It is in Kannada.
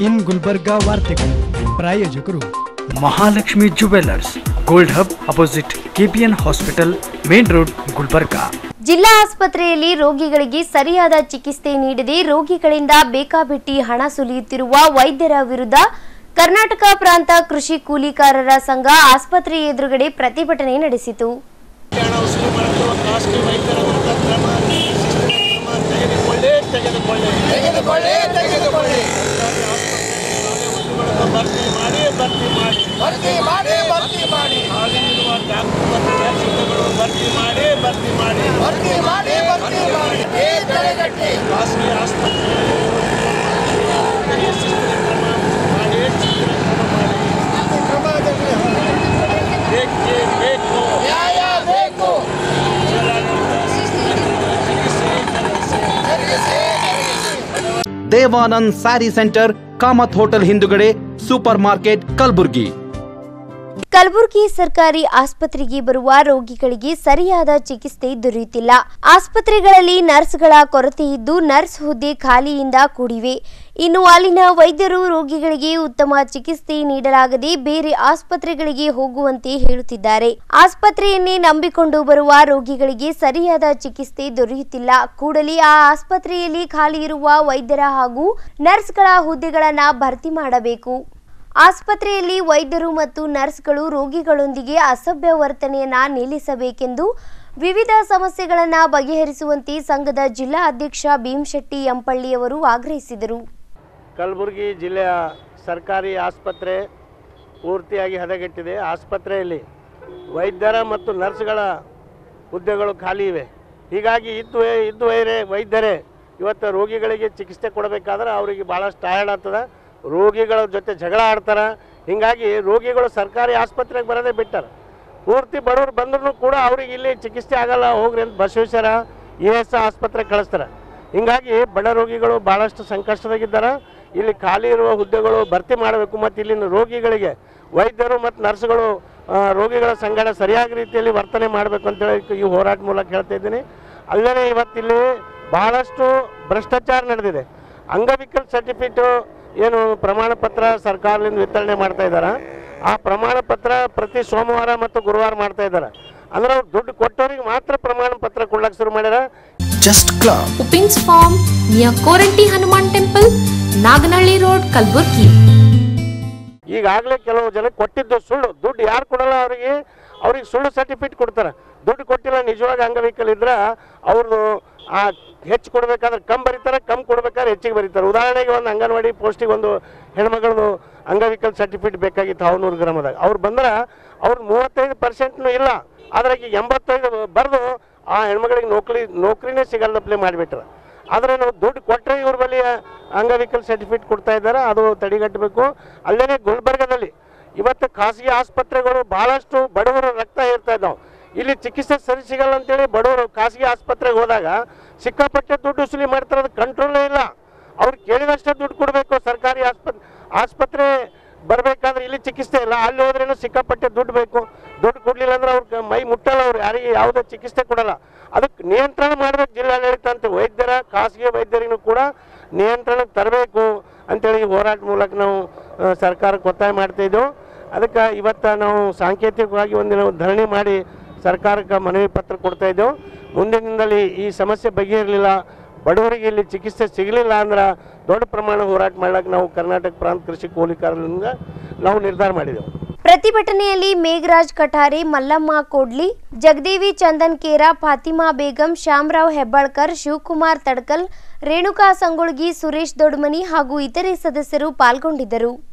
ಇನ್ ಗುಲ್ಬರ್ಗಾ ವಾರ್ತೆಗಳು ಪ್ರಾಯೋಜಕರು Mahalakshmi jewellers gold hub opposite KPN hospital main road Gulbarga ಜಿಲ್ಲಾ ಆಸ್ಪತ್ರೆಯಲ್ಲಿ ರೋಗಿಗಳಿಗೆ ಸರಿಯಾದ ಚಿಕಿತ್ಸೆ ನೀಡದೆ ರೋಗಿಗಳಿಂದ ಬೇಕಾಬಿಟ್ಟಿ ಹಣ ಸುಲಿಯುತ್ತಿರುವ ವೈದ್ಯರ ವಿರುದ್ಧ ಕರ್ನಾಟಕ ಪ್ರಾಂತ ಕೃಷಿ ಕೂಲಿಕಾರರ ಸಂಘ ಆಸ್ಪತ್ರೆ ಎದುರುಗಡೆ ಪ್ರತಿಭಟನೆ ನಡೆಸಿತು ಹಣ ವಸೂಲಿ ಮಾಡುತ್ತಿರುವ ಖಾಸಗಿ ವೈದ್ಯರ ವಿರುದ್ಧ ಕ್ರಮ ಶಿಸ್ತಿನ ಕ್ರಮ ತೆಗೆದುಕೊಳ್ಳಿ ತೆಗೆದುಕೊಳ್ಳಿ ತೆಗೆದುಕೊಳ್ಳಿ ತೆಗೆದುಕೊಳ್ಳಿ ಭರ್ತಿ ಮಾಡಿ ಭರ್ತಿ ಮಾಡಿ ಭರ್ತಿ ಮಾಡಿ ಭರ್ತಿ ಮಾಡಿ ಖಾಲಿ ಇರುವ ಡಾಕ್ಟರ್ ಮತ್ತು ನರ್ಸ್ ಹುದ್ದೆಗಳು ಭರ್ತಿ ಮಾಡಿ ಭರ್ತಿ ಮಾಡಿ ಭರ್ತಿ ಮಾಡಿ ಭರ್ತಿ ಮಾಡಿ ಖಾಸಗಿ ಆಸ್ಪತ್ರೆ ಶಿಸ್ತಿನ ಕ್ರಮ ಮಾಡಿ ಶಿಸ್ತಿನ ಕ್ರಮ ಮಾಡಿ ಬೇಕೇ ಬೇಕು ನ್ಯಾಯ ಬೇಕು Devanand saree centre Kamath hotel ಹಿಂದುಗಡೆ ಸೂಪರ್ ಮಾರ್ಕೆಟ್ ಕಲಬುರ್ಗಿ ಕಲಬುರಗಿ ಸರ್ಕಾರಿ ಆಸ್ಪತ್ರೆಗೆ ಬರುವ ರೋಗಿಗಳಿಗೆ ಸರಿಯಾದ ಚಿಕಿತ್ಸೆ ದೊರೆಯುತ್ತಿಲ್ಲ ಆಸ್ಪತ್ರೆಗಳಲ್ಲಿ ನರ್ಸ್ಗಳ ಕೊರತೆ ಇದ್ದು ನರ್ಸ್ ಹುದ್ದೆ ಖಾಲಿಯಿಂದ ಕೂಡಿವೆ ಇನ್ನು ಅಲ್ಲಿನ ವೈದ್ಯರು ರೋಗಿಗಳಿಗೆ ಉತ್ತಮ ಚಿಕಿತ್ಸೆ ನೀಡಲಾಗದೆ ಬೇರೆ ಆಸ್ಪತ್ರೆಗಳಿಗೆ ಹೋಗುವಂತೆ ಹೇಳುತ್ತಿದ್ದಾರೆ ಆಸ್ಪತ್ರೆಯನ್ನೇ ನಂಬಿಕೊಂಡು ಬರುವ ರೋಗಿಗಳಿಗೆ ಸರಿಯಾದ ಚಿಕಿತ್ಸೆ ದೊರೆಯುತ್ತಿಲ್ಲ ಕೂಡಲೇ ಆ ಆಸ್ಪತ್ರೆಯಲ್ಲಿ ಖಾಲಿ ಇರುವ ವೈದ್ಯರ ಹಾಗೂ ನರ್ಸ್ಗಳ ಹುದ್ದೆಗಳನ್ನು ಭರ್ತಿ ಮಾಡಬೇಕು ಆಸ್ಪತ್ರೆಯಲ್ಲಿ ವೈದ್ಯರು ಮತ್ತು ನರ್ಸ್ಗಳು ರೋಗಿಗಳೊಂದಿಗೆ ಅಸಭ್ಯ ವರ್ತನೆಯನ್ನ ನಿಲ್ಲಿಸಬೇಕೆಂದು ವಿವಿಧ ಸಮಸ್ಯೆಗಳನ್ನು ಬಗೆಹರಿಸುವಂತೆ ಸಂಘದ ಜಿಲ್ಲಾ ಅಧ್ಯಕ್ಷ ಭೀಮಶೆಟ್ಟಿ ಎಂಪಳ್ಳಿಯವರು ಆಗ್ರಹಿಸಿದರು ಕಲಬುರಗಿ ಜಿಲ್ಲೆಯ ಸರ್ಕಾರಿ ಆಸ್ಪತ್ರೆ ಪೂರ್ತಿಯಾಗಿ ಹದಗೆಟ್ಟಿದೆ ಆಸ್ಪತ್ರೆಯಲ್ಲಿ ವೈದ್ಯರ ಮತ್ತು ನರ್ಸ್ಗಳ ಹುದ್ದೆಗಳು ಖಾಲಿ ಇವೆ ಹೀಗಾಗಿ ಇದ್ದು ಇದ್ದು ವೈರೇ ವೈದ್ಯರೇ ಇವತ್ತು ರೋಗಿಗಳಿಗೆ ಚಿಕಿತ್ಸೆ ಕೊಡಬೇಕಾದ್ರೆ ಅವರಿಗೆ ಭಾಳಷ್ಟು ಟಯರ್ಡ್ ಆಗ್ತದೆ ರೋಗಿಗಳ ಜೊತೆ ಜಗಳ ಆಡ್ತಾರೆ ಹೀಗಾಗಿ ರೋಗಿಗಳು ಸರ್ಕಾರಿ ಆಸ್ಪತ್ರೆಗೆ ಬರೋದೇ ಬಿಟ್ಟಾರೆ ಪೂರ್ತಿ ಬಡವರು ಬಂದ್ರೂ ಕೂಡ ಅವ್ರಿಗೆ ಇಲ್ಲಿ ಚಿಕಿತ್ಸೆ ಆಗಲ್ಲ ಹೋಗ್ರಿ ಅಂತ ಬಸವೇಶ್ವರ ಇ ಎಸ್ ಆಸ್ಪತ್ರೆಗೆ ಕಳಿಸ್ತಾರೆ ಹಿಂಗಾಗಿ ಬಡ ರೋಗಿಗಳು ಭಾಳಷ್ಟು ಸಂಕಷ್ಟದಾಗಿದ್ದಾರೆ ಇಲ್ಲಿ ಖಾಲಿ ಇರುವ ಹುದ್ದೆಗಳು ಭರ್ತಿ ಮಾಡಬೇಕು ಮತ್ತು ಇಲ್ಲಿನ ರೋಗಿಗಳಿಗೆ ವೈದ್ಯರು ಮತ್ತು ನರ್ಸ್ಗಳು ಆ, ರೋಗಿಗಳ ಸಂಗಡ ಸರಿಯಾದ ರೀತಿಯಲ್ಲಿ ವರ್ತನೆ ಮಾಡಬೇಕು ಅಂತೇಳಿ ಈ ಹೋರಾಟ ಮೂಲಕ ಹೇಳ್ತಾ ಇದ್ದೀನಿ ಅಲ್ಲದೆ ಇವತ್ತಿಲ್ಲಿ ಭಾಳಷ್ಟು ಭ್ರಷ್ಟಾಚಾರ ನಡೆದಿದೆ ಅಂಗವಿಕಲ್ ಸರ್ಟಿಫಿಕೇಟು ಏನು ಪ್ರಮಾಣ ಪತ್ರ ಸರ್ಕಾರದಿಂದ ವಿತರಣೆ ಮಾಡ್ತಾ ಇದ್ದಾರೆ ಆ ಪ್ರಮಾಣ ಪತ್ರ ಪ್ರತಿ ಸೋಮವಾರ ಮತ್ತು ಗುರುವಾರ ಮಾಡ್ತಾ ಇದ್ದಾರೆ ಅಂದ್ರೆ ಅವ್ರು ದುಡ್ಡು ಕೊಟ್ಟವರಿಗೆ ಮಾತ್ರ ಪ್ರಮಾಣ ಪತ್ರ ಕೊಡ್ಲಕ್ಕೆ ಶುರು ಮಾಡ್ಯಾರ just club Upings Farm near Koranti Hanuman Temple, Naganalli Road, Kalburgi. ಈಗಾಗಲೇ ಕೆಲವು ಜನ ಕೊಟ್ಟಿದ್ದು ಸುಳ್ಳು ದುಡ್ಡು ಯಾರು ಕೊಡಲ್ಲ ಅವರಿಗೆ ಅವ್ರಿಗೆ ಸುಳ್ಳು ಸರ್ಟಿಫಿಕೇಟ್ ಕೊಡ್ತಾರೆ ದುಡ್ಡು ಕೊಟ್ಟಿಲ್ಲ ನಿಜವಾಗಿ ಅಂಗವಿಕಲ್ ಇದ್ರೆ ಅವ್ರದ್ದು ಆ ಹೆಚ್ಚು ಕೊಡ್ಬೇಕಾದ್ರೆ ಕಮ್ ಬರೀತಾರೆ ಕಮ್ ಕೊಡ್ಬೇಕಾದ್ರೆ ಹೆಚ್ಚಿಗೆ ಬರೀತಾರೆ ಉದಾಹರಣೆಗೆ ಒಂದು ಅಂಗನವಾಡಿ ಪೋಸ್ಟಿಗೆ ಒಂದು ಹೆಣ್ಮಗಳದು ಅಂಗವಿಕಲ್ ಸರ್ಟಿಫಿಕೇಟ್ ಬೇಕಾಗಿತ್ತು ಅವನೂರು ಗ್ರಾಮದಾಗ ಅವ್ರು ಬಂದ್ರೆ ಅವ್ರದ್ದು ಮೂವತ್ತೈದು ಪರ್ಸೆಂಟ್ನು ಇಲ್ಲ ಆದ್ರೆ ಈಗ ಎಂಬತ್ತೈದು ಬರೆದು ಆ ಹೆಣ್ಮಗಳಿಗೆ ನೌಕರಿ ನೌಕರಿನೇ ಸಿಗಲ್ಲಪ್ಲೆ ಮಾಡಿಬಿಟ್ರೆ ಆದರೆ ನಾವು ದುಡ್ಡು ಕೊಟ್ಟರೆ ಇವ್ರ ಬಳಿ ಅಂಗವಿಕಲ್ ಸರ್ಟಿಫಿಕೇಟ್ ಕೊಡ್ತಾ ಇದ್ದಾರೆ ಅದು ತಡೆಗಟ್ಟಬೇಕು ಅಲ್ಲೇ ಗುಲ್ಬರ್ಗದಲ್ಲಿ ಇವತ್ತು ಖಾಸಗಿ ಆಸ್ಪತ್ರೆಗಳು ಭಾಳಷ್ಟು ಬಡವರು ರಕ್ತ ಇರ್ತಾ ಇದ್ದಾವೆ ಇಲ್ಲಿ ಚಿಕಿತ್ಸೆ ಸರಿ ಸಿಗಲ್ಲ ಅಂತೇಳಿ ಬಡವರು ಖಾಸಗಿ ಆಸ್ಪತ್ರೆಗೆ ಹೋದಾಗ ಸಿಕ್ಕಾಪಟ್ಟೆ ದುಡ್ಡು ವಸೂಲಿ ಮಾಡ್ತಾರೆ ಅದು ಕಂಟ್ರೋಲೇ ಇಲ್ಲ ಅವ್ರು ಕೇಳಿದಷ್ಟೇ ದುಡ್ಡು ಕೊಡಬೇಕು ಸರ್ಕಾರಿ ಆಸ್ಪತ್ರೆ ಆಸ್ಪತ್ರೆ ಬರಬೇಕಾದ್ರೆ ಇಲ್ಲಿ ಚಿಕಿತ್ಸೆ ಇಲ್ಲ ಅಲ್ಲಿ ಹೋದ್ರೇನು ಸಿಕ್ಕಾಪಟ್ಟೆ ದುಡ್ಡು ಬೇಕು ದುಡ್ಡು ಕೊಡ್ಲಿಲ್ಲ ಅಂದ್ರೆ ಅವ್ರಿಗೆ ಮೈ ಮುಟ್ಟಲ್ಲ ಅವ್ರು ಯಾರಿಗೆ ಯಾವುದೇ ಚಿಕಿತ್ಸೆ ಕೊಡಲ್ಲ ಅದಕ್ಕೆ ನಿಯಂತ್ರಣ ಮಾಡ್ಬೇಕು ಜಿಲ್ಲಾಡಳಿತ ಅಂತ ವೈದ್ಯರ ಖಾಸಗಿ ವೈದ್ಯರಿಗೂ ಕೂಡ ನಿಯಂತ್ರಣಕ್ಕೆ ತರಬೇಕು ಅಂತೇಳಿ ಈ ಹೋರಾಟ ಮೂಲಕ ನಾವು ಆ, ಸರ್ಕಾರಕ್ಕೆ ಒತ್ತಾಯ ಮಾಡ್ತಾ ಇದ್ದೆವು ಅದಕ್ಕೆ ಇವತ್ತು ನಾವು ಸಾಂಕೇತಿಕವಾಗಿ ಒಂದಿನ ಧರಣಿ ಮಾಡಿ ಸರ್ಕಾರಕ್ಕೆ ಮನವಿ ಪತ್ರ ಕೊಡ್ತಾ ಇದ್ದೆವು ಮುಂದಿನಿಂದಲೇ ಈ ಸಮಸ್ಯೆ ಬಗೆಹರಲಿಲ್ಲ ಬಡವರಿಗೆ ಇಲ್ಲಿ ಚಿಕಿತ್ಸೆ ಸಿಗಲಿಲ್ಲ ಅಂದ್ರೆ ದೊಡ್ಡ ಪ್ರಮಾಣ ಹೋರಾಟ ಮಾಡ್ಲಿಕ್ಕೆ ನಾವು ಕರ್ನಾಟಕ ಪ್ರಾಂತ ಕೃಷಿ ಕೂಲಿಕಾರರಿಂದ ನಾವು ನಿರ್ಧಾರ ಮಾಡಿದೆವು ಪ್ರತಿಭಟನೆಯಲ್ಲಿ ಮೇಘರಾಜ್ ಕಠಾರೆ ಮಲ್ಲಮ್ಮ ಕೋಡ್ಲಿ ಜಗದೇವಿ ಚಂದನ್ ಕೇರ ಫಾತಿಮಾ ಬೇಗಂ ಶ್ಯಾಮರಾವ್ ಹೆಬ್ಬಾಳ್ಕರ್ ಶಿವಕುಮಾರ್ ತಡ್ಕಲ್ ರೇಣುಕಾ ಸಂಗೊಳ್ಗಿ ಸುರೇಶ್ ದೊಡ್ಮನಿ ಹಾಗೂ ಇತರೆ ಸದಸ್ಯರು ಪಾಲ್ಗೊಂಡಿದ್ದರು